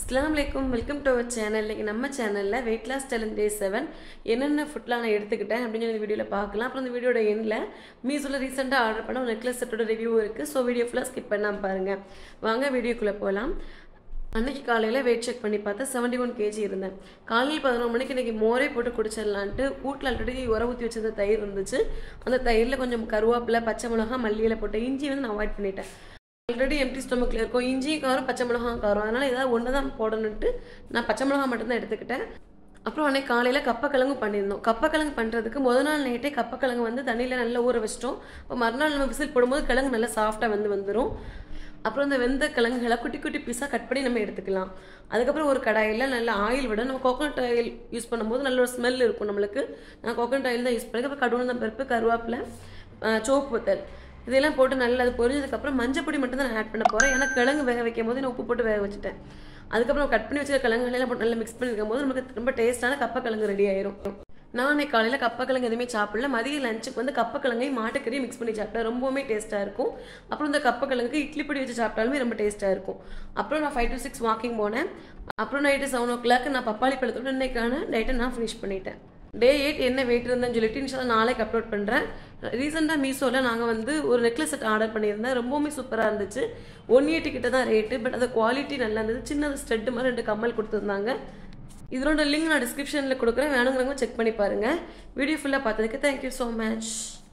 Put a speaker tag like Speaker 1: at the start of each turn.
Speaker 1: அஸ்லாம் வலைக்கும் welcome to our channel இன்னைக்கு நம்ம சேனலில் weight loss challenge day seven என்னென்ன ஃபுட்லாம் நான் எடுத்துக்கிட்டேன் அப்படின்னு சொல்லி வீடியோவில் பார்க்கலாம் அப்புறம் இந்த வீடியோட எண்டில் மீஷோவில் ரீசெண்டாக ஆர்டர் பண்ண ஒரு நெக்லஸ் செட்டோட ரிவ்யூ இருக்குது ஸோ வீடியோ ஃபுல்லாக ஸ்கிப் பண்ணாமல் பாருங்கள் வாங்க வீடியோக்குள்ளே போகலாம் அன்னைக்கு காலையில் வெயிட் செக் பண்ணி பார்த்தா செவன்டி ஒன் கேஜி இருந்தேன் காலையில் பதினொரு மணிக்கு இன்றைக்கி மோரே போட்டு குடிச்சிடலான்ட்டு வீட்டில் ஆல்ரெடி உர ஊற்றி வச்சிருந்த தயிர் இருந்துச்சு அந்த தயிரில் கொஞ்சம் கருவேப்பிலை பச்சை மிளகா மல்லியில் போட்ட இஞ்சி வந்து நான் அவாய்ட் பண்ணிட்டேன் ஆல்ரெடி எம்டி ஸ்டொமக்கில் இருக்கும் இஞ்சி காரம் பச்சை மிளகா காரம் அதனால் ஏதாவது ஒன்று தான் போடணுன்ட்டு நான் பச்சை மிளகா மட்டும்தான் எடுத்துக்கிட்டேன் அப்புறம் அன்னைக்கு காலையில் கப்பக்கிழங்கு பண்ணியிருந்தோம் கப்பக்கிழங்கு பண்ணுறதுக்கு முத நாள் நைட்டே கப்பக்கிழங்கு வந்து தண்ணியில் நல்லா ஊற வச்சிட்டோம் இப்போ மறுநாள் நம்ம விசில் போடும்போது கிழங்கு நல்லா சாஃப்டாக வந்து வந்துடும் அப்புறம் இந்த வெந்த கிழங்குகளை குட்டி குட்டி பீஸாக கட் பண்ணி நம்ம எடுத்துக்கலாம் அதுக்கப்புறம் ஒரு கடாயில் நல்ல ஆயில் விட நம்ம கோகோனட் ஆயில் யூஸ் பண்ணும்போது நல்ல ஒரு ஸ்மெல் இருக்கும் நம்மளுக்கு நான் கோகோனட் ஆயில் தான் யூஸ் பண்ணி அப்புறம் கடுகு பருப்பு கருவேப்பிலை சோப்பு வத்தல் இதெல்லாம் போட்டு நல்லா அது பொரிஞ்சதுக்கப்புறம் மஞ்சள் பொடி மட்டும் தான் நான் ஆட் பண்ண போகிறேன் ஏன்னா கிழங்கு வேக வைக்கும் போது நான் உப்பு போட்டு வேக வச்சுட்டேன் அதுக்கப்புறம் கட் பண்ணி வச்சுருக்க கிழங்குகளெல்லாம் போட்டு நல்லா மிக்ஸ் பண்ணிருக்கும் போது நமக்கு ரொம்ப டேஸ்ட்டான கப்பக்கிழங்கு ரெடி ஆயிரும் நான் அன்னைக்கு காலையில் கப்பக்கிழங்கு எதுவுமே சாப்பிடல மதிய லஞ்சுக்கு வந்து கப்பக்கிழங்கையும் மாட்டுக்கறியும் மிக்ஸ் பண்ணி சாப்பிட்டேன் ரொம்பவுமே டேஸ்ட்டாக இருக்கும் அப்புறம் இந்த கப்பக்கிழங்கு இட்லி பொடி வச்சு சாப்பிட்டாலுமே ரொம்ப டேஸ்ட்டாக இருக்கும் அப்புறம் நான் ஃபைவ் டு சிக்ஸ் வாக்கிங் போனேன் அப்புறம் நைட்டு செவன் ஓ கிளாக் நான் பப்பாளி பழத்தோட இன்னைக்கான டேட்டை நான் ஃபினிஷ் பண்ணிட்டேன் டே எயிட் என்ன வெயிட் இருந்தேன்னு சொல்லிட்டு இன்ஷால்லா நாளைக்கு அப்லோட் பண்ணுறேன் ரீசெண்டாக மீஷோவில் நாங்கள் வந்து ஒரு நெக்லஸ் செட் ஆர்டர் பண்ணியிருந்தேன் ரொம்பவுமே சூப்பராக இருந்துச்சு ஒன் எயிட்டி கிட்ட தான் ரேட்டு பட் அது குவாலிட்டி நல்லா இருந்தது சின்னது ஸ்டெட்டு மாதிரி ரெண்டு கம்மல் கொடுத்துருந்தாங்க இதனோட லிங்க் நான் டிஸ்கிரிப்ஷனில் கொடுக்குறேன் வேணுங்கிறவங்க செக் பண்ணி பாருங்கள் வீடியோ ஃபுல்லாக பார்த்ததுக்கு தேங்க்யூ ஸோ மச்